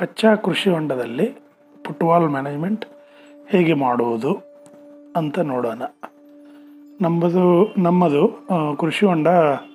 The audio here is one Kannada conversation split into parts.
ಕಚ್ಚಾ ಕೃಷಿ ಹೊಂಡದಲ್ಲಿ ಫುಟ್ವಾಲ್ ಮ್ಯಾನೇಜ್ಮೆಂಟ್ ಹೇಗೆ ಮಾಡುವುದು ಅಂತ ನೋಡೋಣ ನಮ್ಮದು ನಮ್ಮದು ಆ, ಕೃಷಿ ಹೊಂಡ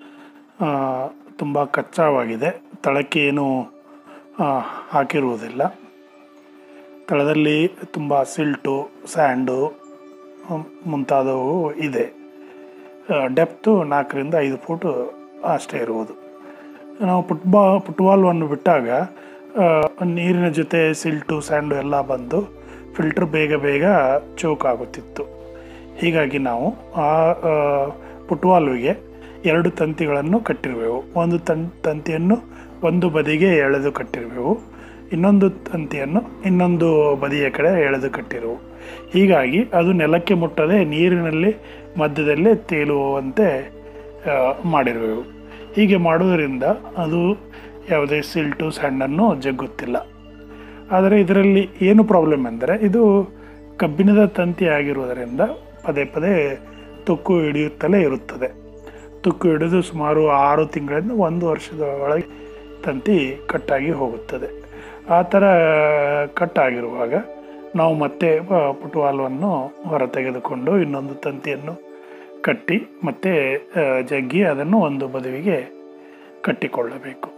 ತುಂಬ ಕಚ್ಚಾವಾಗಿದೆ ತಳಕ್ಕೆ ಏನು ಆ, ಹಾಕಿರುವುದಿಲ್ಲ ತಳದಲ್ಲಿ ತುಂಬ ಸಿಲ್ಟು ಸ್ಯಾಂಡು ಹ್ಮ್, ಮುಂತಾದವು ಇದೆ ಡೆಪ್ತು ನಾಲ್ಕರಿಂದ ಐದು ಫೂಟು ಅಷ್ಟೇ ಇರುವುದು ನಾವು ಫುಟ್ಬಾ ಫುಟ್ಬಾಲ್ವನ್ನು ಬಿಟ್ಟಾಗ ಆ, ನೀರಿನ ಜೊತೆ ಸಿಲ್ಟು ಸ್ಯಾಂಡು ಎಲ್ಲ ಬಂದು ಫಿಲ್ಟ್ರ್ ಬೇಗ ಬೇಗ ಚೋಕ್ ಆಗುತ್ತಿತ್ತು ಹೀಗಾಗಿ ನಾವು ಆ ಆ, ಫುಟ್ಬಾಲ್ವಿಗೆ ಎರಡು ತಂತಿಗಳನ್ನು ಕಟ್ಟಿರುವೆವು ಒಂದು ತಂ ತಂತಿಯನ್ನು ಒಂದು ಬದಿಗೆ ಎಳೆದು ಕಟ್ಟಿರುವೆವು ಇನ್ನೊಂದು ತಂತಿಯನ್ನು ಇನ್ನೊಂದು ಬದಿಯ ಕಡೆ ಎಳೆದು ಕಟ್ಟಿರುವು ಹೀಗಾಗಿ ಅದು ನೆಲಕ್ಕೆ ಮುಟ್ಟದೆ ನೀರಿನಲ್ಲಿ ಮಧ್ಯದಲ್ಲೇ ತೇಲುವಂತೆ ಆ, ಮಾಡಿರುವೆವು ಹೀಗೆ ಮಾಡುವುದರಿಂದ ಅದು ಯಾವುದೇ ಸಿಲ್ಟು ಸ್ಯಾಂಡನ್ನು ಜಗ್ಗುತ್ತಿಲ್ಲ ಆದರೆ ಇದರಲ್ಲಿ ಏನು ಪ್ರಾಬ್ಲಮ್ ಎಂದರೆ ಇದು ಕಬ್ಬಿಣದ ತಂತಿ ಆಗಿರುವುದರಿಂದ ಪದೇ ಪದೇ ತುಕ್ಕು ಹಿಡಿಯುತ್ತಲೇ ಇರುತ್ತದೆ ತುಕ್ಕು ಹಿಡಿದು ಸುಮಾರು ಆರು ತಿಂಗಳಿಂದ ಒಂದು ವರ್ಷದ ಒಳಗೆ ತಂತಿ ಕಟ್ಟಾಗಿ ಹೋಗುತ್ತದೆ ಆ ಥರ ಕಟ್ಟಾಗಿರುವಾಗ ನಾವು ಮತ್ತೆ ಆ, ಫುಟ್ಬಾಲ್ವನ್ನು ಹೊರ ತೆಗೆದುಕೊಂಡು ಇನ್ನೊಂದು ತಂತಿಯನ್ನು ಕಟ್ಟಿ ಮತ್ತೆ ಆ, ಜಗ್ಗಿ ಅದನ್ನು ಒಂದು ಬದುವಿಗೆ ಕಟ್ಟಿಕೊಳ್ಳಬೇಕು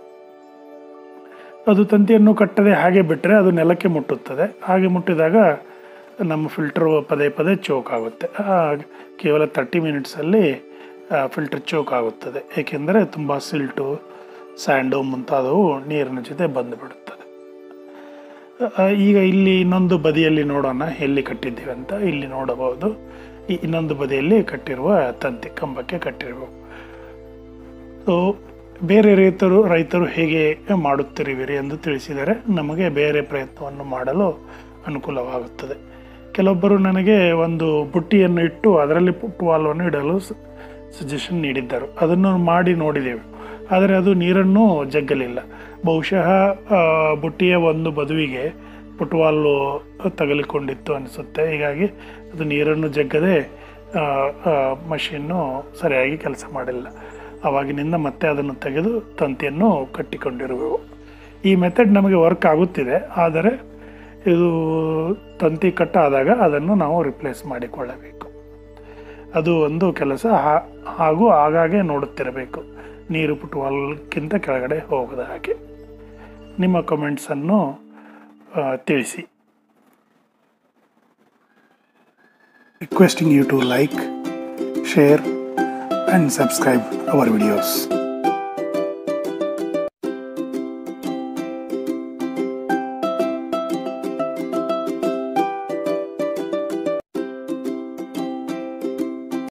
ಅದು ತಂತಿಯನ್ನು ಕಟ್ಟದೆ ಹಾಗೆ ಬಿಟ್ಟರೆ ಅದು ನೆಲಕ್ಕೆ ಮುಟ್ಟುತ್ತದೆ ಹಾಗೆ ಮುಟ್ಟಿದಾಗ ನಮ್ಮ ಫಿಲ್ಟರ್ ಪದೇ ಪದೇ ಚೋಕ್ ಆಗುತ್ತೆ ಆ, ಕೇವಲ ತರ್ಟಿ ಮಿನಿಟ್ಸಲ್ಲಿ ಫಿಲ್ಟರ್ ಚೋಕ್ ಆಗುತ್ತದೆ ಏಕೆಂದರೆ ತುಂಬ ಸಿಲ್ಟು ಸ್ಯಾಂಡು ಮುಂತಾದವು ನೀರಿನ ಜೊತೆ ಬಂದುಬಿಡುತ್ತದೆ ಆ, ಈಗ ಇಲ್ಲಿ ಇನ್ನೊಂದು ಬದಿಯಲ್ಲಿ ನೋಡೋಣ ಎಲ್ಲಿ ಕಟ್ಟಿದ್ದೀವಿ ಅಂತ ಇಲ್ಲಿ ನೋಡಬಹುದು ಈ ಇನ್ನೊಂದು ಬದಿಯಲ್ಲಿ ಕಟ್ಟಿರುವ ತಂತಿ ಕಂಬಕ್ಕೆ ಕಟ್ಟಿರುವ ಸೊ ಬೇರೆ ರೈತರು ರೈತರು ಹೇಗೆ ಮಾಡುತ್ತಿರುವಿರಿ ಎಂದು ತಿಳಿಸಿದರೆ ನಮಗೆ ಬೇರೆ ಪ್ರಯತ್ನವನ್ನು ಮಾಡಲು ಅನುಕೂಲವಾಗುತ್ತದೆ ಕೆಲವೊಬ್ಬರು ನನಗೆ ಒಂದು ಬುಟ್ಟಿಯನ್ನು ಇಟ್ಟು ಅದರಲ್ಲಿ ಫುಟ್ಬಾಲನ್ನು ಇಡಲು ಸಜೆಷನ್ ನೀಡಿದ್ದರು ಅದನ್ನು ಮಾಡಿ ನೋಡಿದೆವು ಆದರೆ ಅದು ನೀರನ್ನು ಜಗ್ಗಲಿಲ್ಲ ಬಹುಶಃ ಆ, ಬುಟ್ಟಿಯ ಒಂದು ಬದುವಿಗೆ ಫುಟ್ಬಾಲು ತಗಲಿಕೊಂಡಿತ್ತು ಅನಿಸುತ್ತೆ ಹೀಗಾಗಿ ಅದು ನೀರನ್ನು ಜಗ್ಗದೆ ಆ, ಆ, ಮಷೀನು ಸರಿಯಾಗಿ ಕೆಲಸ ಮಾಡಿಲ್ಲ ಆವಾಗಿನಿಂದ ಮತ್ತೆ ಅದನ್ನು ತೆಗೆದು ತಂತಿಯನ್ನು ಕಟ್ಟಿಕೊಂಡಿರುವೆವು ಈ ಮೆಥಡ್ ನಮಗೆ ವರ್ಕ್ ಆಗುತ್ತಿದೆ ಆದರೆ ಇದು ತಂತಿ ಕಟ್ಟಾದಾಗ ಅದನ್ನು ನಾವು ರಿಪ್ಲೇಸ್ ಮಾಡಿಕೊಳ್ಳಬೇಕು ಅದು ಒಂದು ಕೆಲಸ ಹಾ- ಹಾಗೂ ಆಗಾಗ್ಗೆ ನೋಡುತ್ತಿರಬೇಕು ನೀರು ಫುಟ್ಬಾಲ್ಗಿಂತ ಕೆಳಗಡೆ ಹೋಗದ ಹಾಗೆ ನಿಮ್ಮ ಕಮೆಂಟ್ಸನ್ನು ಆ, ತಿಳಿಸಿ requesting you to like share and subscribe our videos.